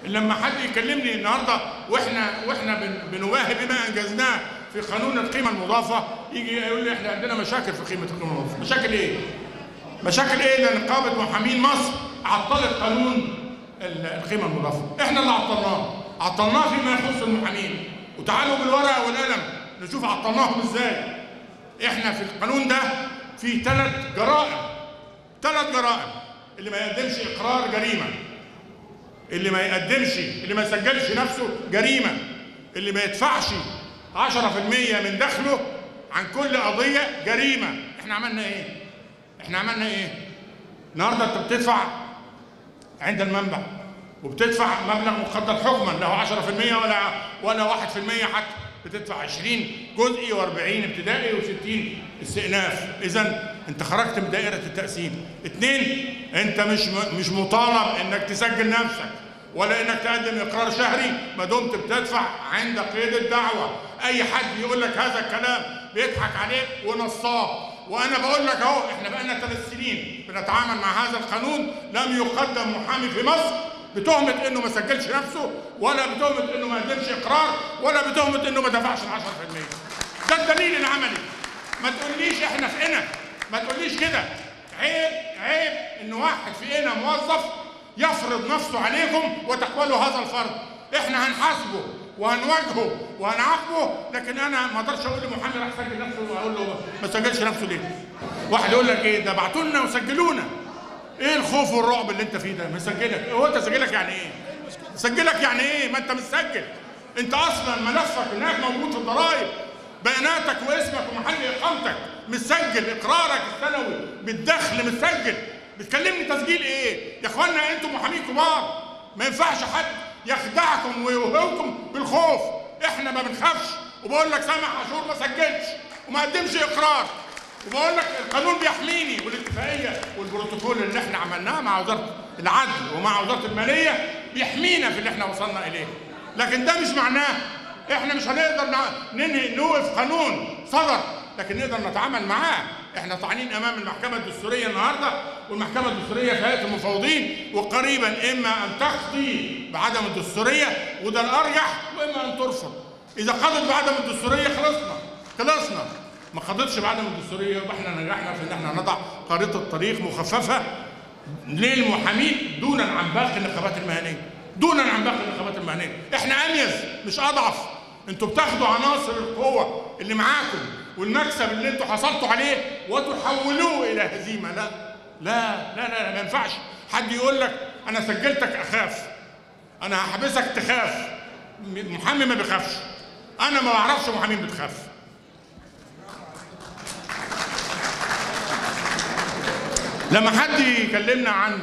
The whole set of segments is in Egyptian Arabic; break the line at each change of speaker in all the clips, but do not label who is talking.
لما حد يكلمني النهارده واحنا واحنا بن بنواهب بما انجزناه في قانون القيمه المضافه يجي يقول لي احنا عندنا مشاكل في قيمه القيمه المضافه مشاكل ايه مشاكل ايه لان نقابه محامين مصر عطلت قانون ال- القيمه المضافه احنا اللي عطلناه عطلناه فيما يخص المحامين وتعالوا بالورقه والقلم نشوف عطلناهم ازاي احنا في القانون ده في ثلاث جرائم ثلاث جرائم اللي ما يقدمش اقرار جريمه اللي ما يقدمش اللي ما يسجلش نفسه جريمه اللي ما يدفعش 10% من دخله عن كل قضيه جريمه احنا عملنا ايه احنا عملنا ايه النهارده انت بتدفع عند المنبع وبتدفع مبلغ مقدر حكما له 10% ولا ولا 1% حتى بتدفع 20 جزئي و40 ابتدائي و60 استئناف اذا انت خرجت من دائره التقسيم اثنين انت مش مش مطالب انك تسجل نفسك ولا انك تقدم اقرار شهري ما دمت بتدفع عند قيد الدعوه اي حد يقول لك هذا الكلام بيضحك عليك ونصاب وانا بقول لك اهو احنا بقالنا ثلاث سنين بنتعامل مع هذا القانون لم يقدم محامي في مصر بتهمه انه ما سجلش نفسه ولا بتهمه انه ما قدمش اقرار ولا بتهمه انه ما دفعش ال 10% ده الدليل العملي ما تقوليش احنا في قنا ما تقوليش كده عيب عيب ان واحد في قنا موظف يفرض نفسه عليكم وتقبلوا هذا الفرض احنا هنحاسبه وهنواجهه وهنعاقبه لكن انا ما اقدرش اقول لمحامي راح سجل نفسه واقول له ما سجلش نفسه ليه؟ واحد يقول لك ايه ده بعتوا لنا وسجلونا ايه الخوف والرعب اللي انت فيه ده؟ مسجلك هو انت سجلك يعني ايه؟ سجلك يعني ايه؟ ما انت مسجل انت اصلا ملفك هناك موجود في الضرائب بياناتك واسمك ومحل اقامتك مسجل اقرارك السنوي بالدخل مسجل بتكلمني تسجيل ايه؟ يا اخوانا انتم محامين كبار ما ينفعش حد يخدعكم ويوهمكم بالخوف احنا ما بنخافش وبقول لك سامح عاشور ما سجلش وما قدمش اقرار وبقول لك القانون بيحميني والاتفاقيه والبروتوكول اللي احنا عملناه مع وزاره العدل ومع وزاره الماليه بيحمينا في اللي احنا وصلنا اليه لكن ده مش معناه احنا مش هنقدر نع- ننهي نوقف قانون صدر لكن نقدر نتعامل معاه احنا طعنين امام المحكمه الدستوريه النهارده والمحكمه الدستوريه في هيئه المفوضين وقريبا اما ان تقضي بعدم الدستوريه وده الارجح واما ان ترفض اذا قضت بعدم الدستوريه خلصنا خلصنا ما قضتش بعدم الدستوريه يبقى احنا نجحنا في ان احنا نضع خريطه طريق مخففه للمحامين دونا عن باقي النقابات المهنيه دونا عن باقي النقابات المهنيه احنا اميز مش اضعف انتوا بتاخدوا عناصر القوه اللي معاكم والمكسب اللي انتوا حصلتوا عليه وتحولوه الى هزيمه لا لا لا لا ما ينفعش حد يقول لك انا سجلتك اخاف انا هحبسك تخاف م- محامي ما بيخافش انا ما بعرفش محامين بتخاف لما حد يكلمنا عن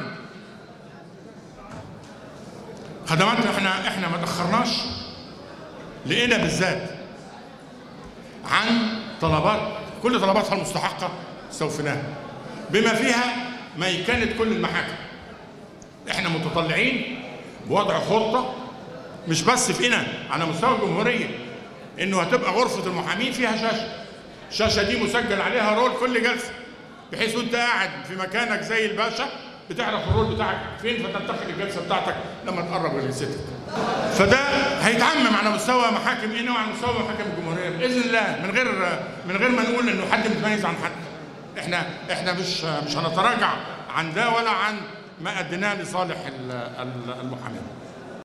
خدماتنا احنا احنا ما تاخرناش لقينا بالذات عن طلبات كل طلباتها المستحقه استوفيناها بما فيها ميكنه كل المحاكم احنا متطلعين بوضع خطه مش بس في قنا على مستوى الجمهوريه انه هتبقى غرفه المحامين فيها شاشه الشاشه دي مسجل عليها رول كل جلسه بحيث وانت قاعد في مكانك زي الباشا بتعرف الرول بتاعك فين فتنتقل الجلسه بتاعتك لما تقرب لجلستك فده هيتعمم على مستوى محاكم قنا وعلى مستوى محاكم الجمهوريه باذن الله من غير من غير ما نقول انه حد متميز عن حد احنا احنا مش مش هنتراجع عن ده ولا عن ما اديناه لصالح ال- ال- المحامين